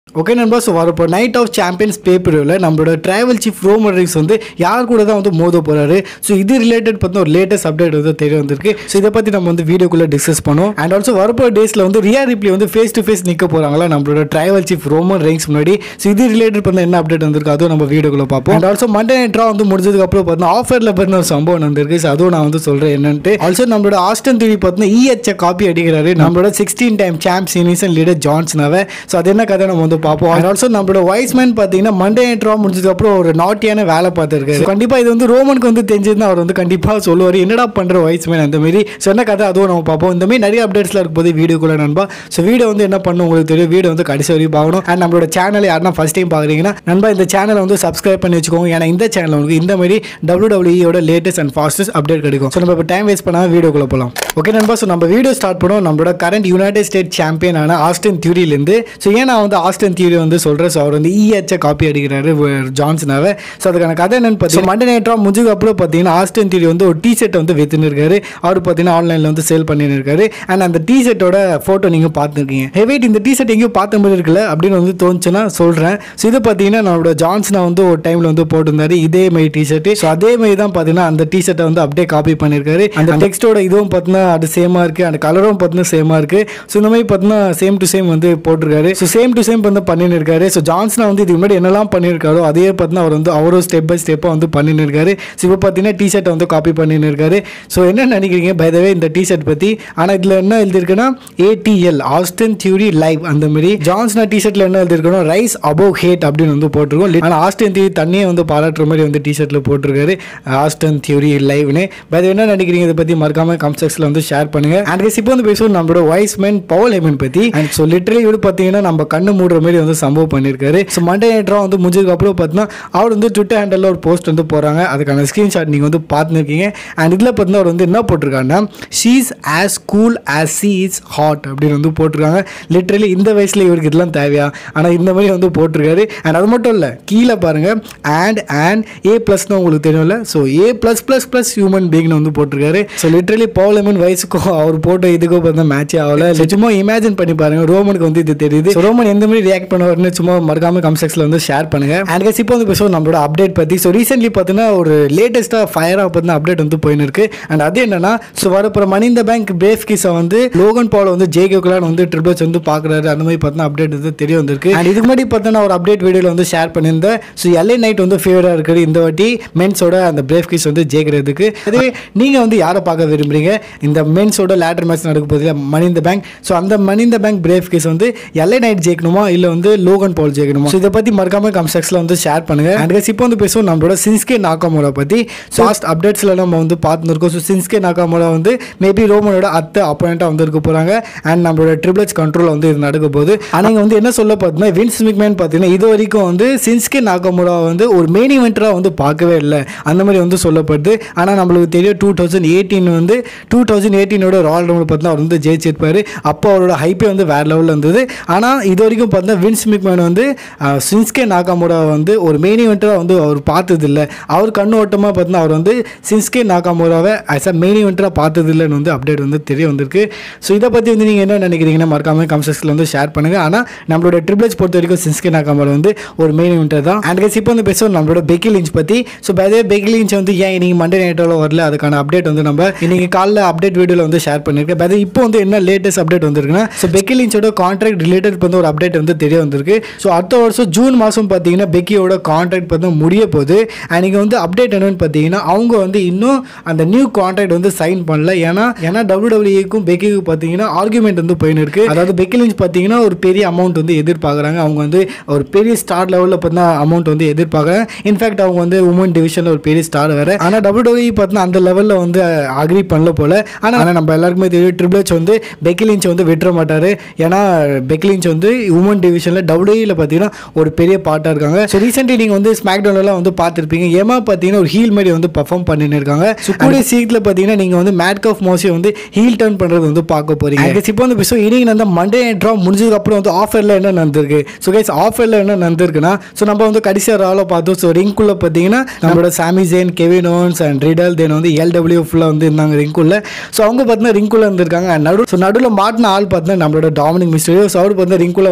okay நண்பா so வரப்போ Night of Champions பேப்பரில் நம்மளோட ட்ராவல் சீஃப் ரோமன் ரைஸ் வந்து யார் கூட தான் வந்து மோத போகிறாரு ஸோ இது ரிலேட்டட் பார்த்தா ஒரு லேட்டஸ்ட் அப்டேட் வந்து தெரிய வந்திருக்கு ஸோ இதை பற்றி நம்ம வந்து வீடியோக்குள்ளே டிஸ்கஸ் பண்ணோம் அண்ட் ஆல்சோ வரப்போ டேஸில் வந்து ரியா ரிப்ளி வந்து ஃபேஸ் டு ஃபேஸ் நிற்க போகிறாங்களா நம்மளோட ட்ராவல் சீஃப் ரோமன் ரைங்ஸ் முன்னாடி ஸோ இது ரிலேட்டட் பண்ண என்ன அப்டேட் வந்திருக்கு அதுவும் நம்ம வீடியோக்குள்ளே பார்ப்போம் அண்ட் ஆல்சோ மண்டே நைட்ரா வந்து முடிஞ்சதுக்கப்புறம் பார்த்தீங்கன்னா ஆஃபரில் பார்த்தீங்கன்னா ஒரு சம்பவம் வந்திருக்கு ஸோ அதுவும் நான் வந்து சொல்கிறேன் என்னன்ட்டு ஆல்சோ நம்மளோட ஆஸ்டன் டிவி பார்த்தீங்கன்னா இஹெச்ச காப்பி அடிக்கிறாரு நம்மளோட சிக்ஸ்டீன் டைம் சாம்ப் சீனிசன் லீடர் ஜான்சனாவை ஸோ அது என்ன கதை நம்ம வந்து பார்ப்போம் அண்ட் ஆல்சோ நம்மளோட வைஸ்மேன் பார்த்தீங்கன்னா மண்டே நைட்ரா முடிஞ்சதுக்கப்புறம் ஒரு நாட்டியான வேலை பார்த்துருக்காரு கண்டிப்பாக இது வந்து ரோமனுக்கு வந்து தெரிஞ்சதுன்னா அவர் வந்து கண்டிப்பாக சொல்லுவார் என்னடா பண்ணுற வைஸ்மேன் அந்த மாதிரி ஸோ என்ன கதை அதுவும் நம்ம பார்ப்போம் இந்த மாதிரி நிறைய அப்டேட்ஸ்லாம் இருக்கும்போது வீடியோக்குள்ள நண்பா ஸோ வீடியோ வந்து என்ன பண்ணும் உங்களுக்கு தெரியும் வீடியோ வந்து கடைசி வரையும் பார்க்கணும் அண்ட் நம்மளோட சேனல் யாருன்னா ஃபஸ்ட் டைம் பார்க்குறீங்கன்னா நண்பா இந்த சேனலை வந்து சப்ஸ்கிரைப் பண்ணி வச்சுக்கோங்க ஏன்னா இந்த சேனல் உங்களுக்கு இந்த மாதிரி டபிள்யூடபிள்யூயோட லேட்டஸ்ட் அண்ட் ஃபாஸ்டஸ்ட் அப்டேட் கிடைக்கும் ஸோ நம்ம இப்போ டைம் வேஸ்ட் பண்ணாமல் வீடியோக்குள்ள போகலாம் ஓகே நண்பா ஸோ நம்ம வீடியோ ஸ்டார்ட் பண்ணுவோம் நம்மளோட கரண்ட் யுனைடெட் ஸ்டேட் சாம்பியனான ஆஸ்டன் தியூரியிலேருந்து ஸோ ஏன் நான் வந்து ஆஸ்டன் தியூரி வந்து சொல்கிறேன் ஸோ அவர் வந்து இஹெச்சை காப்பி அடிக்கிறாரு ஜான்சனாவை ஸோ அதுக்கான கதை என்னன்னு பார்த்தீங்கன்னா மண்டே நைட்ரா முடிஞ்சதுக்கு அப்புறம் பார்த்தீங்கன்னா ஆஸ்டன் தியூரி வந்து ஒரு டி ஷர்ட் வந்து வித்துன்னு இருக்காரு அவர் பார்த்தீங்கன்னா ஆன்லைனில் வந்து சேல் பண்ணின்னு இருக்காரு அண்ட் அந்த டி ஷர்ட்டோட ஃபோட்டோ நீங்கள் பார்த்துருக்கீங்க ஹே வெயிட் இந்த டி ஷர்ட் எங்கேயோ பார்த்த மாதிரி இருக்குல்ல அப்படின்னு வந்து தோணுச்சுன்னா சொல்கிறேன் ஸோ இது பார்த்தீங்கன்னா நம்மளோட ஜான்சனை வந்து ஒரு டைமில் வந்து போட்டிருந்தாரு இதே மாதிரி டி ஷர்ட் ஸோ அதே மாதிரி தான் பார்த்தீங்கன்னா அந்த டி ஷர்ட்டை வந்து அப்படியே காப்பி பண்ணியிருக்காரு அந்த டெக்ஸ்டோட இதுவும் பார்த்தீங்கன்னா அது சேமாக இருக்குது அந்த கலரும் பார்த்தீங்கன்னா சேமாக இருக்குது ஸோ இந்த மாதிரி பார்த்தீங்கன்னா சேம் டு சேம் வந்து போட்டிருக்காரு ஸோ சேம் டு சேம் வந்து பண்ணின்னு இருக்காரு ஸோ ஜான்சனை வந்து இதுக்கு முன்னாடி என்னெல்லாம் பண்ணியிருக்காரோ அதே பார்த்தீங்கன்னா அவர் வந்து அவரும் ஸ்டெப் பை ஸ்டெப்பாக வந்து பண்ணின்னு இருக்காரு ஸோ இப்போ பார்த்தீங்கன்னா டி ஷர்ட்டை வந்து காப்பி பண்ணின்னு இருக்காரு ஸோ என்ன நினைக்கிறீங்க பை தவே இந்த டி ஷர்ட் பற்றி ஆனால் இதில் என்ன எழுதியிருக்குன்னா ஏடிஎல் ஆஸ்டன் தியூரி லைவ் அந்த மாதிரி ஜான்சனா டி ஷர்ட்டில் என்ன எழுதியிருக்கணும் ரைஸ் அபோவ் ஹேட் அப்படின்னு வந்து போட்டிருக்கோம் ஆனால் ஆஸ்டன் தியூரி தண்ணியை வந்து பாராட்டுற மாதிரி வந்து டி ஷர்ட்டில் போட்டிருக்காரு ஆஸ்டன் தியூரி லைவ்னு பை என்ன நினைக்கிறீங்க இதை பற்றி மறக்காம கமெண்ட் செக்ஷனில் வந்து ஷேர் பண்ணுங்க அண்ட் இப்போ வந்து பேசுவோம் நம்மளோட வைஸ் மேன் பவல் ஹெமன் பற்றி அண்ட் ஸோ லிட்டரலி இவர் பார்த்தீங்கன்னா நம்ம கண்ணு மூடுற மாதிரி வந்து சம்பவம் பண்ணியிருக்காரு ஸோ மண்டே நைட்ரா வந்து முடிஞ்சதுக்கு அப்புறம் பார்த்தீங்கன்னா அவர் வந்து ட்விட்டர் ஹேண்டலில் ஒரு போஸ்ட் வந்து போகிறாங்க அதுக்கான ஸ்க்ரீன்ஷாட் நீங்கள் வந்து பார்த்துருக்கீங்க அண்ட் இதில் பார்த்தீங்கன்னா அவர் வந்து என்ன போட்டிருக்காங்கன்னா she's as cool as she is hot அப்படின்னு வந்து போட்டிருக்காங்க லிட்ரலி இந்த வயசில் இவருக்கு இதெல்லாம் தேவையா ஆனால் இந்த மாதிரி வந்து போட்டிருக்காரு அண்ட் அது மட்டும் இல்லை கீழே பாருங்கள் அண்ட் அண்ட் ஏ ப்ளஸ்னு உங்களுக்கு தெரியும்ல so A plus plus plus human பீங்னு வந்து போட்டிருக்காரு ஸோ லிட்ரலி பவுலமன் வயசுக்கும் அவர் போட்ட இதுக்கும் பார்த்தா மேட்சே ஆகல So, சும்மா இமேஜின் பண்ணி பாருங்க ரோமனுக்கு வந்து இது தெரியுது So, ரோமன் எந்த மாதிரி ரியாக்ட் பண்ணுவார்னு சும்மா மறக்காம கம் செக்ஷனில் வந்து ஷேர் பண்ணுங்க அண்ட் guys, இப்போ வந்து பேசுவோம் நம்மளோட அப்டேட் பற்றி ஸோ ரீசென்ட்லி பார்த்தீங்கன்னா ஒரு லேட்டஸ்ட்டாக ஃபயராக பார்த்தீங்கன்னா அப்டேட் வந்து போயின்னு இருக்கு அண்ட் அது என்னன்னா ஸோ வரப்போகிற மணி இந்த பேங்க் பிரேஃப் கிஸை வந்து லோகன் பால் வந்து ஜெயிக்கலான்னு வந்து ட்ரிபிள்ஸ் வந்து பார்க்குறாரு அந்த மாதிரி பார்த்தீங்கன்னா அப்டேட் வந்து தெரிய வந்திருக்கு அண்ட் இதுக்கு முன்னாடி பார்த்தீங்கன்னா ஒரு அப்டேட் வீடியோவில் வந்து ஷேர் பண்ணியிருந்தேன் ஸோ எல்ஏ நைட் வந்து ஃபேவராக இருக்குது இந்த வாட்டி மென்ஸோட அந்த பிரேஃப் கிஸ் வந்து ஜெயிக்கிறதுக்கு அதுவே நீங்கள் வந்து யாரை பார்க்க விரும்புறீங்க இந்த மென்ஸோட லேட்டர் மேட்ச் நடக்க போதில் மணி இந்த பேங்க் ஸோ அந்த மணி இந்த பேங்க் பிரேஃப் கேஸ் வந்து எல்ஏ நைட் ஜெயிக்கணுமா இல்லை வந்து லோகன் பால் ஜெயிக்கணுமா ஸோ இதை பற்றி மறக்காம கம் செக்ஸில் வந்து ஷேர் பண்ணுங்க அண்ட் guys, இப்போ வந்து பேசுவோம் நம்மளோட சின்ஸ்கே நாக்காமோரா பற்றி ஸோ லாஸ்ட் அப்டேட்ஸில் நம்ம வந்து பார்த்துருக்கோம் ஸோ சின்ஸ்கே நாக்காமோரா வந்து மேபி ரோமனோட அத்தை அப்போனண்ட்டாக வந்து இருக்க போகிறாங்க அண்ட் நம்மளோட ட்ரிபிள்ஸ் கண்ட்ரோல் வந்து இது நடக்க போகுது ஆனால் இங்கே வந்து என்ன சொல்ல பார்த்தீங்கன்னா வின்ஸ் மிக்மேன் பார்த்தீங்கன்னா இது வரைக்கும் வந்து சின்ஸ்கே நாக்காமோரா வந்து ஒரு மெயின் இவெண்ட்டாக வந்து பார்க்கவே இல்லை அந்த மாதிரி வந்து சொல்லப்படுது ஆனால் நம்மளுக்கு தெரியும் டூ தௌசண்ட் எயிட்டீன் வந்து டூ தௌசண்ட் எயிட்டீனோட ராயல் ரவுண்ட் பார்த்தீங்கன்னா அவர் வந்து ஜெயிச்சிருப்பாரு அப்போ அவரோட ஹைப்பே வந்து வேற லெவலில் இருந்தது ஆனால் இது வரைக்கும் பார்த்தீங்கன்னா வின்ஸ் மிக்மேன் வந்து அஹ், சின்ஸ்கே நாகாமோடா வந்து ஒரு மெயின் இவெண்ட்டாக வந்து அவர் பார்த்தது இல்லை அவர் கண்ணோட்டமாக பார்த்தீங்கன்னா அவர் வந்து சின்ஸ்கே நாகாமோராவை ஆஸ் அ மெயின் இவெண்ட்டாக பார்த்தது இல்லைன்னு வந்து அப்டேட் வந்து தெரிய வந்திருக்கு ஸோ இதை பற்றி வந்து நீங்கள் என்ன நினைக்கிறீங்கன்னா மறக்காம கமெண்ட்ஸில் வந்து ஷேர் பண்ணுங்கள் ஆனால் நம்மளோட ட்ரிபிள்ஸ் பொறுத்த வரைக்கும் சின்ஸ்கே நாகாமோரா வந்து ஒரு மெயின் இவெண்ட்டாக தான் அண்ட் guys, இப்போ வந்து பேசுவோம் நம்மளோட பெக்கி லிஞ்ச் பற்றி ஸோ பை பெக்கி லிஞ்ச் வந்து ஏன் இன்னைக்கு மண்டே நைட்டோட வரல அதுக்கான அப்டேட் வந்து நம்ம இன்னைக்கு காலைல அப்டேட் வீடியோவில் வந்து ஷேர் பண்ணியிருக்கேன் பட் இப்போ வந்து என்ன லேட்டஸ்ட் அப்டேட் வந்திருக்குன்னா ஸோ பெக்கி லிஞ்சோட கான்ட்ராக்ட் ரிலேட்டட் வந்து ஒரு அப்டேட் வந்து தெரிய வந்திருக்கு ஸோ அடுத்த வருஷம் ஜூன் மாதம் பார்த்தீங்கன்னா பெக்கியோட கான்ட்ராக்ட் வந்து முடிய போகுது அன்றைக்கி வந்து அப்டேட் என்னன்னு பார்த்தீங்கன்னா அவங்க வந்து இன்னும் அந்த நியூ கான்ட்ராக்ட் வந்து சைன் பண்ணல ஏன்னா ஏன்னா டபிள்யூடபிள்யூக்கும் பெக்கிக்கு பார்த்தீங்கன்னா ஆர்குமெண்ட் வந்து போயின்னு இருக்கு அதாவது பெக்கி லிஞ்ச் பார்த்தீங்கன்னா ஒரு பெரிய அமௌண்ட் வந்து எதிர்பார்க்குறாங்க அவங்க வந்து ஒரு பெரிய ஸ்டார் லெவலில் பார்த்தீங்கன்னா அமௌண்ட் வந்து எதிர்பார்க்குறாங்க இன்ஃபேக்ட் அவங்க வந்து உமன் டிவிஷனில் ஒரு பெரிய ஸ்டார் வேறு ஆனால் டபிள்யூடபிள்யூ பார்த்தீங்கன்னா அந்த லெவலில் வந்து அக்ரி பண்ணல போல ஆனால் நம்ம எல்லாருக்குமே தெரியும் ட்ரிபிள் ஹெச் வந்து பெக்கிலிஞ்ச் வந்து விட்டுற மாட்டார் ஏன்னா பெக்கிலிஞ்ச் வந்து உமன் டிவிஷனில் டபிள்யூயில் பார்த்தீங்கன்னா ஒரு பெரிய பார்ட்டாக இருக்காங்க ஸோ ரீசென்ட்லி நீங்கள் வந்து ஸ்மாக் டவுன்லாம் வந்து பார்த்துருப்பீங்க ஏமா பார்த்தீங்கன்னா ஒரு ஹீல் மாதிரி வந்து பர்ஃபார்ம் பண்ணின்னு இருக்காங்க ஸோ கூடிய சீக்கிரத்தில் பார்த்தீங்கன்னா நீங்கள் வந்து மேட் ஆஃப் மோசி வந்து ஹீல் டர்ன் பண்ணுறது வந்து பார்க்க போறீங்க இப்போ வந்து பேசுவோம் இன்னைக்கு அந்த மண்டே ட்ரா முடிஞ்சதுக்கப்புறம் வந்து ஆஃபரில் என்ன நடந்திருக்கு ஸோ கைஸ் ஆஃபரில் என்ன நடந்திருக்குன்னா ஸோ நம்ம வந்து கடைசியாக ராவில் பார்த்தோம் ஸோ ரிங்குள்ள பார்த்தீங்கன்னா நம்மளோட Sami Zayn Kevin Owens and Riddle then வந்து எல்டபிள்யூ ஃபுல்லாக வந்து இருந்தாங்க ரிங்குள்ள ஸோ அவங்க பார்த்தீங்கன்னா ரிங்குள்ள இருந்திருக்காங்க நடு ஸோ நடுவில் மாட்டின ஆள் பார்த்தீங்கன்னா நம்மளோட டாமினிக் மிஸ்டரியோ ஸோ அவர் பார்த்தீங்கன்னா ரிங்குள்ள வந்து மாட்டிக்கிட்டாரு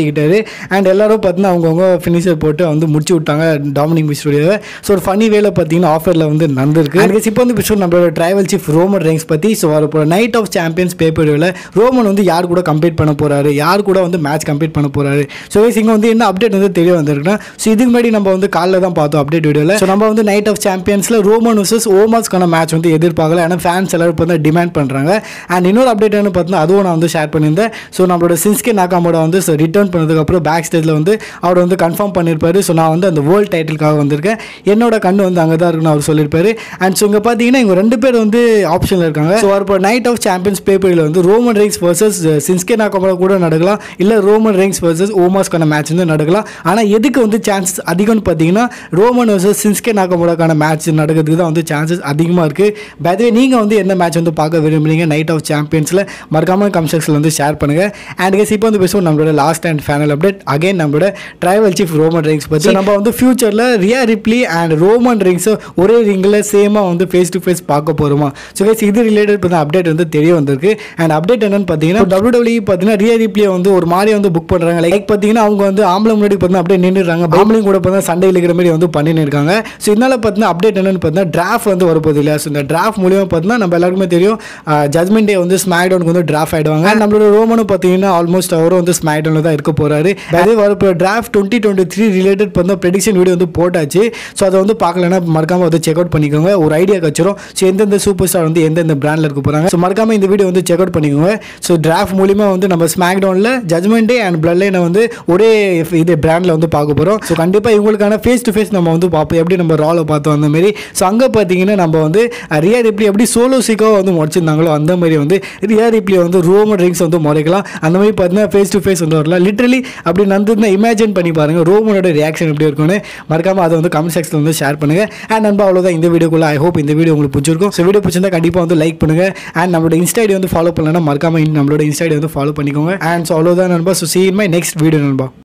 மாட்டிக்கிட்டாரு அண்ட் எல்லாரும் பார்த்தீங்கன்னா அவங்கவுங்க ஃபினிஷர் போட்டு வந்து முடிச்சு விட்டாங்க டாமினிக் மிஸ்டோரியாவை ஸோ ஒரு ஃபனி வேலை பார்த்தீங்கன்னா ஆஃபரில் வந்து நடந்திருக்கு அண்ட் இப்போ வந்து பிடிச்சோம் நம்மளோட ட்ரைவல் சீஃப் ரோமன் ரேங்ஸ் பற்றி ஸோ வரப்போ நைட் ஆஃப் சாம்பியன்ஸ் பேப்பரில் ரோமன் வந்து யார் கூட கம்ப்ளீட் பண்ண போறாரு யார் கூட வந்து மேட்ச் கம்ப்ளீட் பண்ண போறாரு ஸோ இங்கே வந்து என்ன அப்டேட் வந்து தெரிய வந்திருக்குன்னா ஸோ இதுக்கு முன்னாடி நம்ம வந்து காலைல தான் பார்த்தோம் அப்டேட் வீடியோவில் ஸோ நம்ம வந்து நைட் ஆஃப் சாம்பியன்ஸில் ரோமன் வர்சஸ் ஓமாஸ்க்கான மேட்ச் வந்து எதிர்பார்க்கல ஏன்னா ஃபேன்ஸ் எல்லாரும் இப்போ வந்து டிமாண்ட் பண்ணுறாங்க அண்ட் இன்னொரு அப்டேட் என்ன பார்த்தீங்கன்னா அதுவும் நான் வந்து ஷேர் பண்ணியிருந்தேன் ஸோ நம்மளோட சின்ஸ்கே நாக்காமோட வந்து ரிட்டர்ன் பண்ணதுக்கப்புறம் பேக் ஸ்டேஜில் வந்து அவர் வந்து கன்ஃபார்ம் பண்ணியிருப்பாரு ஸோ நான் வந்து அந்த வேர்ல்டு டைட்டிலுக்காக வந்திருக்கேன் என்னோட கண்ணு வந்து அங்கே தான் இருக்குன்னு அவர் சொல்லியிருப்பாரு அண்ட் ஸோ இங்கே பார்த்தீங்கன்னா இவங்க ரெண்டு பேர் வந்து ஆப்ஷனில் இருக்காங்க ஸோ இப்போ நைட் ஆஃப் சாம்பியன்ஸ் பேப்பரில் வந்து ரோமன் ரைங்ஸ் வர்சஸ் சின்ஸ்கே நாக்காமோட கூட நடக்கலாம் இல்லை ரோமன் ரைங்ஸ் வர்சஸ் ஓமாஸ்க்கான மேட்ச் வந்து நடக்கலாம் ஆனால் எதுக்கு வந்து சான்சஸ் அதிகம்னு பார்த்தீங்கன்னா ரோமன் வர்சஸ் சின்ஸ்கே நாக்காமோடாக்கான மேட்ச் நடக்கிறதுக்கு தான் வந்து சான்சஸ் அதிகமாக இருக்குது பதவே நீங்கள் வந்து எந்த மேட்ச் வந்து பார்க்க விரும்புறீங்க நைட் ஆஃப் சாம்பியன்ஸில் மறக்காமல் கமெண்ட் வந்து ஷேர் பண்ணுங்கள் அண்ட் கேஸ் இப்போ வந்து பேசுவோம் நம்மளோட last and final update again நம்மளோட ட்ரைவல் சீஃப் ரோமன் ரிங்ஸ் பற்றி நம்ம வந்து ஃபியூச்சரில் ரியா ரிப்ளி அண்ட் ரோமன் ரிங்ஸை ஒரே ரிங்கில் சேமாக வந்து ஃபேஸ் டு ஃபேஸ் பார்க்க போகிறோமா ஸோ கேஸ் இது ரிலேட்டட் இப்போ அப்டேட் வந்து தெரிய வந்திருக்கு அண்ட் அப்டேட் என்னன்னு பார்த்தீங்கன்னா டபிள்யூ டபிள்யூ பார்த்தீங்கன்னா ரியா ரிப்ளியை வந்து ஒரு மாதிரி வந்து புக் பண்ணுறாங்க லைக் பார்த்தீங்கன்னா அவங்க வந்து ஆம்பளை முன்னாடி பார்த்தீங்கன்னா அப்படியே நின்றுறாங்க ஆம்பளையும் கூட பார்த்தீங்கன்னா சண்டை இழுக்கிற மாதிரி வந்து பண்ணின்னு இருக்காங்க ஸோ இதனால பார்த்தீங்கன்னா அப்டேட் என்னன்னு பார்த்தீங்கன்னா டிராஃப்ட் வந்து வரப்போகுது இல்லையா ஸோ இந்த டிராஃப்ட் மூலியமாக பார்த்தீங்கன்னா நம்ம எல்லாருக்குமே தெரியும் ஜட்மெண்ட் டே வந்து ஸ்மாக் டவுனுக்கு வந்து டிராஃப்ட் ஆயிடுவாங்க And நம்மளோட ரோமனும் பார்த்தீங்கன்னா ஆல்மோஸ்ட் அவரும் வந்து ஸ்மாக் டவுனில் தான் இருக்க போறாரு அதே வரப்போ draft twenty twenty three related பார்த்தா ப்ரெடிக்ஷன் வீடியோ வந்து போட்டாச்சு ஸோ அதை வந்து பார்க்கலன்னா மறக்காம வந்து செக் அவுட் பண்ணிக்கோங்க ஒரு ஐடியா கச்சிரும் ஸோ எந்தெந்த சூப்பர் ஸ்டார் வந்து எந்தெந்த பிராண்டில் இருக்க போகிறாங்க ஸோ மறக்காம இந்த வீடியோ வந்து செக் அவுட் பண்ணிக்கோங்க ஸோ டிராஃப்ட் மூலியமாக வந்து நம்ம ஸ்மாக் டவுனில் ஜட்மெண்ட் டே அண்ட் பிளட் லைனை வந்து ஒரே இது பிராண்டில் வந்து பார்க்க போகிறோம் ஸோ கண்டிப்பாக இவங்களுக்கான ஃபேஸ் டு ஃபேஸ் நம்ம வந்து பார்ப்போம் எப்படி நம்ம ராவில் பார்த்தோம் அந்த மாதிரி ஸோ அங்கே பார்த்தீங்கன்னா நம்ம வந்து ரியா ரிப்ளி எப்படி சோலோ சீக்காக வந்து முறைச்சிருந்தாங்களோ அந்த மாதிரி வந்து ரியா ரிப்ளி வந்து ரோமன் ரிங்ஸ் வந்து முறைக்கலாம் அந்த மாதிரி பார்த்தீங்கன்னா ஃபேஸ் டு ஃபேஸ் வந்து வரலாம் லிட்ரலி அப்படி நடந்ததுன்னா இமேஜின் பண்ணி பாருங்க ரோமனோட ரியாக்ஷன் எப்படி இருக்கும்னு மறக்காம அதை வந்து கமெண்ட் செக்ஷனில் வந்து ஷேர் பண்ணுங்க அண்ட் நண்பா அவ்வளோதான் இந்த வீடியோக்குள்ள ஐ ஹோப் இந்த வீடியோ உங்களுக்கு பிடிச்சிருக்கும் ஸோ வீடியோ பிடிச்சிருந்தா கண்டிப்பாக வந்து லைக் பண்ணுங்க அண்ட் நம்மளோட இன்ஸ்டா ஐடி வந்து ஃபாலோ பண்ணலன்னா மறக்காம நம்மளோட இன்ஸ்டா ஐடி வந்து ஃபாலோ பண்ணிக்கோங்க அண்ட் ஸோ அவ்வளோதான் நண்பா so see in my next video நண்பா